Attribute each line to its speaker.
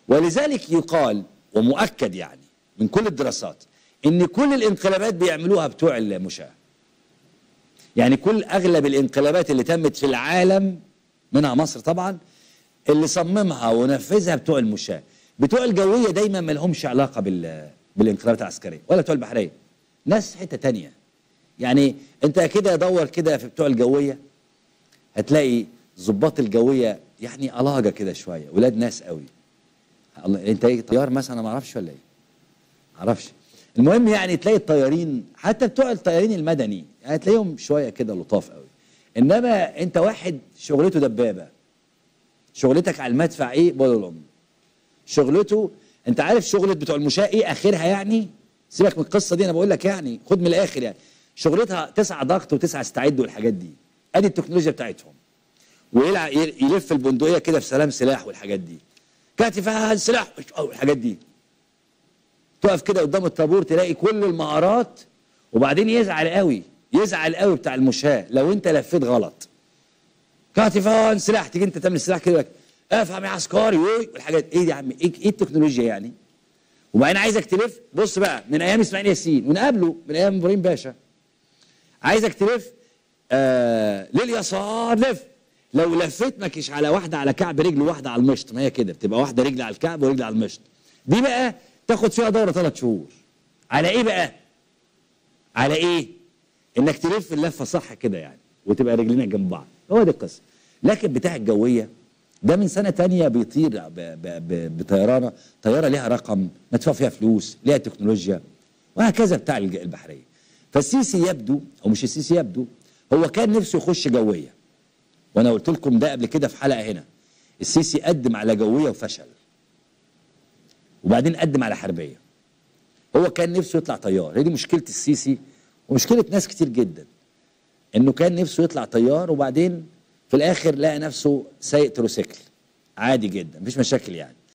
Speaker 1: ولذلك يقال ومؤكد يعني من كل الدراسات ان كل الانقلابات بيعملوها بتوع المشاة يعني كل اغلب الانقلابات اللي تمت في العالم منها مصر طبعا اللي صممها ونفذها بتوع المشاة بتوع الجوية دايما ما لهمش علاقة بال بالانقلابات العسكرية ولا بتوع البحرية ناس حتة تانية يعني انت كده دور كده في بتوع الجوية هتلاقي ضباط الجوية يعني ألاجة كده شوية ولاد ناس قوي الله انت ايه طيار مثلا انا ما اعرفش ولا ايه ما اعرفش المهم يعني تلاقي الطيارين حتى بتوع الطيارين المدني يعني تلاقيهم شويه كده لطاف قوي انما انت واحد شغلته دبابه شغلتك على المدفع ايه بولولوم شغلته انت عارف شغله بتوع المشاة ايه اخرها يعني سيبك من القصه دي انا بقول لك يعني خد من الاخر يعني شغلتها تسعة ضغط وتسعة استعد والحاجات دي ادي التكنولوجيا بتاعتهم ويلعب يلف البندقيه كده في سلام سلاح والحاجات دي كاتي فيها السلاح او الحاجات دي تقف كده قدام الطابور تلاقي كل المهارات وبعدين يزعل قوي يزعل قوي بتاع المشاة لو انت لفيت غلط كاتفان سلاح تيجي انت تعمل السلاح كده افهم يا عسكري والحاجات ايه دي يا عم ايه, ايه التكنولوجيا يعني وبعدين عايزك تلف بص بقى من ايام اسماعيل ياسين من قبله من ايام ابراهيم باشا عايزك تلف آه لليسار لف لو لفيت مكش على واحده على كعب رجل وواحده على المشط ما هي كده بتبقى واحده رجل على الكعب ورجل على المشط دي بقى تاخد فيها دوره ثلاث شهور على ايه بقى على ايه انك تلف اللفه صح كده يعني وتبقى رجلينا جنب بعض هو دي القصه لكن بتاع الجويه ده من سنه تانية بيطير ب- ب- ب- بطيرانه طياره ليها رقم مدفوع فيها فلوس ليها تكنولوجيا وهكذا بتاع الج- البحريه فالسيسي يبدو او مش السيسي يبدو هو كان نفسه يخش جويه وانا قلت لكم ده قبل كده في حلقه هنا السيسي قدم على جويه وفشل وبعدين قدم على حربيه هو كان نفسه يطلع طيار هي دي مشكله السيسي ومشكله ناس كتير جدا انه كان نفسه يطلع طيار وبعدين في الاخر لقى نفسه سايق تروسيكل عادي جدا مفيش مشاكل يعني